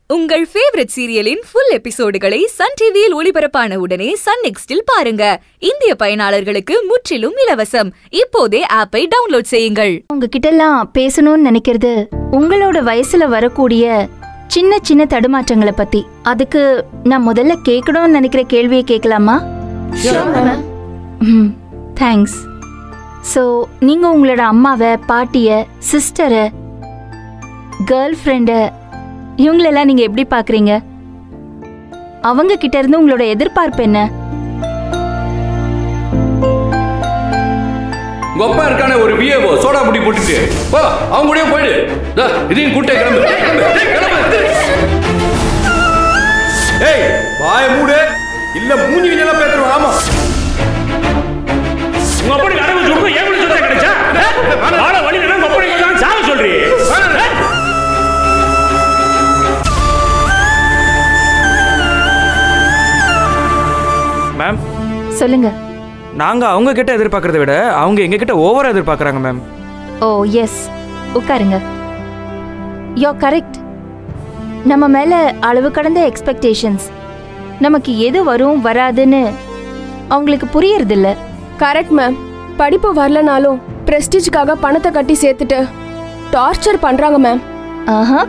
உங்கள் ஃபேவரட் சீரியலின் ஃபுல் எபிசோடுகளை சன் டிவியில் ஒளிபரப்பான உடனே சன் நெக்ஸ்டில் பாருங்க இந்திய பயனாளர்களுக்கு முற்றிலும் இலவசம் இப்போதே ஆப்பை டவுன்லோட் செய்யுங்கள் உங்ககிட்ட எல்லாம் பேசணும்னு நினைக்கிறது உங்களோட வயசுல வரக்கூடிய சின்ன சின்ன தடுமாற்றங்களை பத்தி அதுக்கு நான் முதல்ல கேட்கணும்னு நினைக்கிற கேள்வியை கேட்கலாமா ம் தேங்க்ஸ் ஸோ நீங்க உங்களோட அம்மாவை பாட்டிய சிஸ்டரை கேர்ள் ஃப்ரெண்டை இவங்களெல்லாம் நீங்க எப்படி பாக்குறீங்க அவங்க கிட்ட இருந்து உங்களோட எதிர்பார்ப்பு என்ன உங்க அப்பா இருக்கானே ஒரு விஏஓ சோடா புடி போட்டுட்டு போ அவங்க கூடயே போயிடு தா, இதையும் கூட்டே கிளம்பு கிளம்பு, டேய், கிளம்பு. ஏய் வாய மூடு இல்ல மூஞ்சி கிஞ்சலாம் பேசுறோம் ஆமா உங்க அப்பனுக்கு அறுபது ரூபாய் ஏன் சொத்தை கிடைச்சா வாழ வழி வேணா உங்க அப்பனுக்கு கொஞ்சம் சாக சொல்றீ மேம் சொல்லுங்க நாங்க அவங்க கிட்ட எதிர்பார்க்கறத விட அவங்க எங்க கிட்ட ஓவரா எதிர்பார்க்கறாங்க மேம் ஓ எஸ் உட்காருங்க யோ கரெக்ட் நம்ம மேல அளவு கடந்த எக்ஸ்பெக்டேஷன்ஸ் நமக்கு எது வரும் வராதுன்னு அவங்களுக்கு புரியறதில்ல கரெக்ட் மேம் படிப்பு வரலனாலும் பிரஸ்டீஜ்க்காக பணத்தை கட்டி சேர்த்துட்டு டார்ச்சர் பண்றாங்க மேம் ஆஹா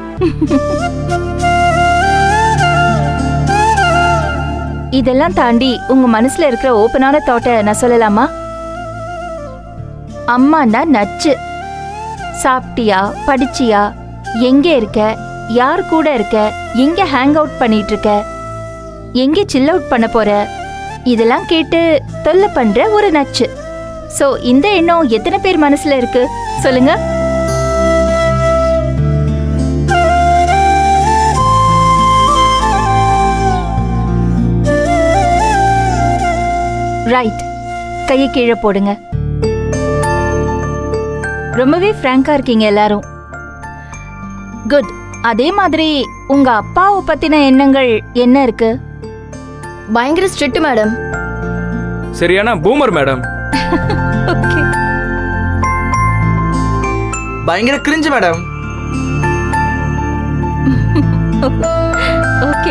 இதெல்லாம் தாண்டி உங்க மனசுல இருக்கிற ஓப்பனான தாட்டை நான் சொல்லலாமா அம்மான்னா நச்சு சாப்பிட்டியா படிச்சியா எங்க இருக்க யார் கூட இருக்க எங்க ஹேங் அவுட் பண்ணிட்டு இருக்க எங்க சில் அவுட் பண்ண போற இதெல்லாம் கேட்டு தொல்லை பண்ற ஒரு நச்சு சோ இந்த எண்ணம் எத்தனை பேர் மனசுல இருக்கு சொல்லுங்க ரைட் கையை கீழே போடுங்க ரொம்பவே ஃப்ராங்கா இருக்கீங்க எல்லாரும் குட் அதே மாதிரி உங்க அப்பாவை பத்தின எண்ணங்கள் என்ன இருக்கு பயங்கர ஸ்ட்ரிக்ட் மேடம் சரியான பூமர் மேடம் பயங்கர கிரிஞ்சு மேடம் ஓகே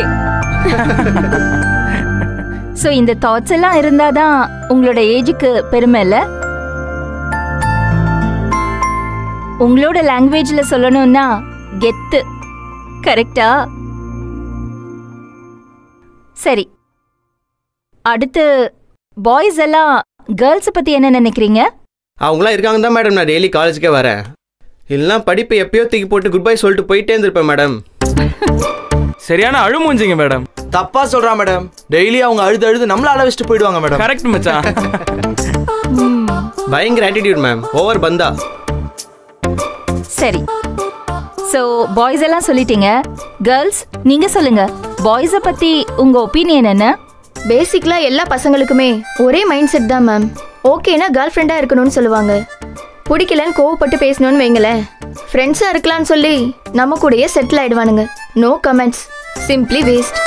சோ இந்த தாட்ஸ் எல்லாம் இருந்தாதான் உங்களோட ஏஜுக்கு பெருமை இல்ல உங்களோட லாங்குவேஜ்ல சொல்லணும்னா கெத்து கரெக்டா சரி அடுத்து பாய்ஸ் எல்லாம் கேர்ள்ஸ் பத்தி என்ன நினைக்கிறீங்க அவங்களாம் இருக்காங்க தான் மேடம் நான் டெய்லி காலேஜுக்கே வரேன் இல்லைனா படிப்பை எப்பயோ தூக்கி போட்டு குட் பை சொல்லிட்டு போயிட்டே இருந்திருப்பேன் மேடம் சரியான அழுமூஞ்சிங்க மேடம் தப்பா சொல்றா மேடம் டெய்லி அவங்க அழுது அழுது நம்மள அள வச்சுட்டு போயிடுவாங்க மேடம் கரெக்ட் மச்சான் பயங்கர ஆட்டிடியூட் மேம் ஓவர் பந்தா சரி சோ பாய்ஸ் எல்லாம் சொல்லிட்டீங்க கேர்ள்ஸ் நீங்க சொல்லுங்க பாய்ஸ பத்தி உங்க ஒப்பீனியன் என்ன பேசிக்கலா எல்லா பசங்களுக்குமே ஒரே மைண்ட் செட் தான் மேம் ஓகேனா கேர்ள் ஃப்ரெண்டா இருக்கணும்னு சொல்லுவாங்க பிடிக்கலன்னு கோவப்பட்டு பேசணும்னு வைங்களேன் ஃப்ரெண்ட்ஸா இருக்கலாம்னு சொல்லி நம்ம கூடயே செட்டில் ஆயிடுவானுங்க no comments simply waste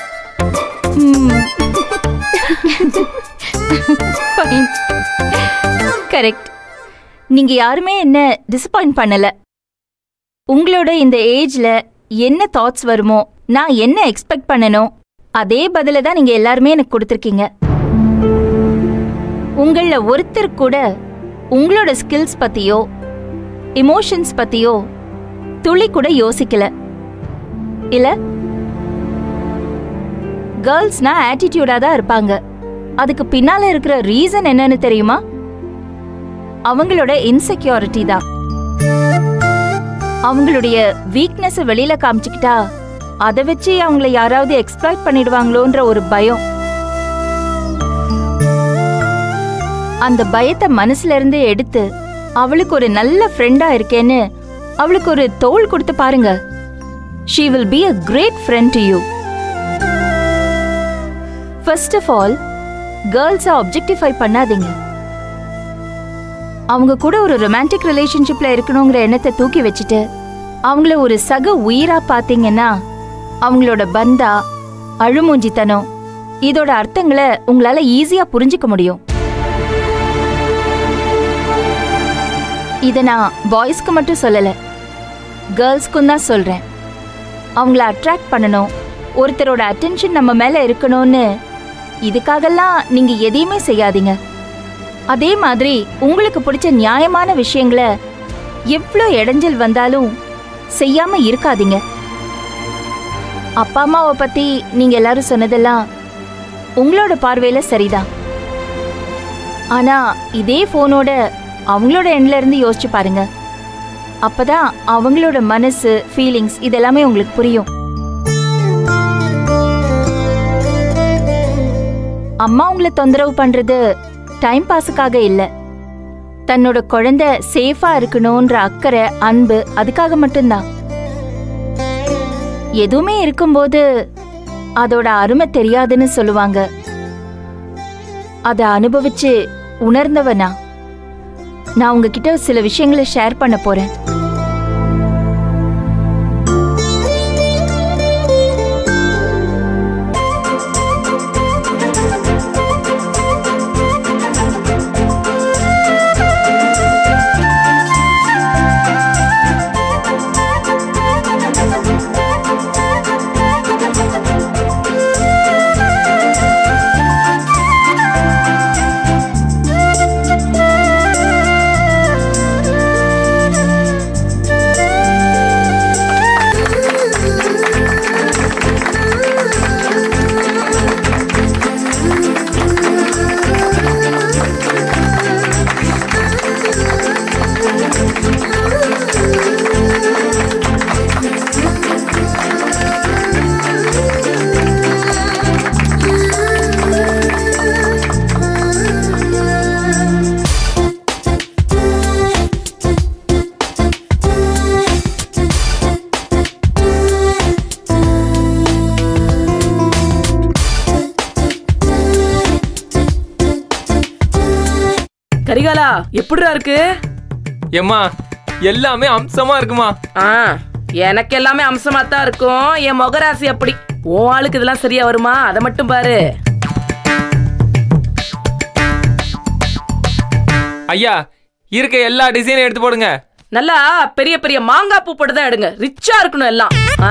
fine correct நீங்க யாருமே என்ன டிசப்பாயிண்ட் பண்ணல உங்களோட இந்த ஏஜ்ல என்ன தாட்ஸ் வருமோ நான் என்ன எக்ஸ்பெக்ட் பண்ணனோ அதே பதில தான் நீங்க எல்லாருமே எனக்கு கொடுத்துருக்கீங்க உங்கள ஒருத்தர் கூட உங்களோட ஸ்கில்ஸ் பத்தியோ இமோஷன்ஸ் பத்தியோ துளி கூட யோசிக்கல இல்ல கேர்ள்ஸ்னா ஆட்டிடியூடா தான் இருப்பாங்க அதுக்கு பின்னால இருக்கிற ரீசன் என்னன்னு தெரியுமா அவங்களோட இன்செக்யூரிட்டி தான் அவங்களுடைய வீக்னஸ் வெளியில காமிச்சுக்கிட்டா அதை வச்சு அவங்கள யாராவது எக்ஸ்ப்ளாய்ட் பண்ணிடுவாங்களோன்ற ஒரு பயம் அந்த பயத்தை மனசுல இருந்து எடுத்து அவளுக்கு ஒரு நல்ல ஃப்ரெண்டா இருக்கேன்னு அவளுக்கு ஒரு தோள் கொடுத்து பாருங்க she will be a great friend to you first of all கேர்ள்ஸை ஆப்ஜெக்டிஃபை பண்ணாதீங்க அவங்க கூட ஒரு ரொமான்டிக் ரிலேஷன்ஷிப்ல இருக்கணுங்கிற எண்ணத்தை தூக்கி வச்சுட்டு அவங்கள ஒரு சக உயிரா பாத்தீங்கன்னா அவங்களோட பந்தா அழுமூஞ்சித்தனம் இதோட அர்த்தங்களை உங்களால ஈஸியா புரிஞ்சுக்க முடியும் இத நான் பாய்ஸ்க்கு மட்டும் சொல்லல கேர்ள்ஸ்க்கும் தான் சொல்றேன் அவங்கள அட்ராக்ட் பண்ணணும் ஒருத்தரோட அட்டென்ஷன் நம்ம மேல இருக்கணும்னு இதுக்காகலாம் நீங்க எதையுமே செய்யாதீங்க அதே மாதிரி உங்களுக்கு பிடிச்ச நியாயமான விஷயங்களை எவ்வளோ இடைஞ்சல் வந்தாலும் செய்யாம இருக்காதீங்க அப்பா அம்மாவை பத்தி நீங்க எல்லாரும் சொன்னதெல்லாம் உங்களோட பார்வையில சரிதான் ஆனா இதே போனோட அவங்களோட எண்ட்ல இருந்து யோசிச்சு பாருங்க அப்பதான் அவங்களோட மனசு ஃபீலிங்ஸ் இதெல்லாமே உங்களுக்கு புரியும் அம்மா உங்களை தொந்தரவு பண்றது டைம் பாஸுக்காக இல்ல தன்னோட குழந்தை சேஃபா இருக்கணும்ன்ற அக்கறை அன்பு அதுக்காக மட்டும்தான் எதுவுமே இருக்கும்போது அதோட அருமை தெரியாதுன்னு சொல்லுவாங்க அதை அனுபவிச்சு உணர்ந்தவனா நான் உங்ககிட்ட சில விஷயங்களை ஷேர் பண்ண போறேன் கரிகாலா எப்படிடா இருக்கு ஏம்மா எல்லாமே அம்சமா இருக்குமா ஆ எனக்கு எல்லாமே அம்சமா தான் இருக்கும் என் முகராசி அப்படி உன் ஆளுக்கு இதெல்லாம் சரியா வருமா அதை மட்டும் பாரு ஐயா இருக்க எல்லா டிசைனும் எடுத்து போடுங்க நல்லா பெரிய பெரிய மாங்காய் பூ போட்டு தான் எடுங்க ரிச்சா இருக்கணும் எல்லாம் ஆ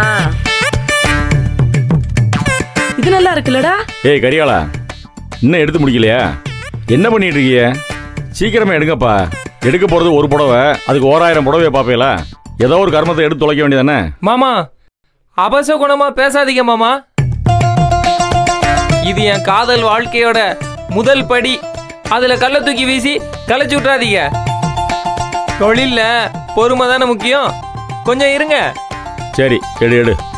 இது நல்லா இருக்குல்லடா ஏய் கரிகாலா இன்னும் எடுத்து முடிக்கலையா என்ன பண்ணிட்டு இருக்கீங்க சீக்கிரமா எடுங்கப்பா எடுக்க போறது ஒரு புடவை அதுக்கு ஓராயிரம் புடவைய பாப்பீங்களா ஏதோ ஒரு கர்மத்தை எடுத்து தொலைக்க வேண்டியதானே மாமா அபச குணமா பேசாதீங்க மாமா இது என் காதல் வாழ்க்கையோட முதல் படி அதுல கள்ள தூக்கி வீசி களைச்சு விட்றாதீங்க தொழில்ல பொறுமை தானே முக்கியம் கொஞ்சம் இருங்க சரி எடு எடு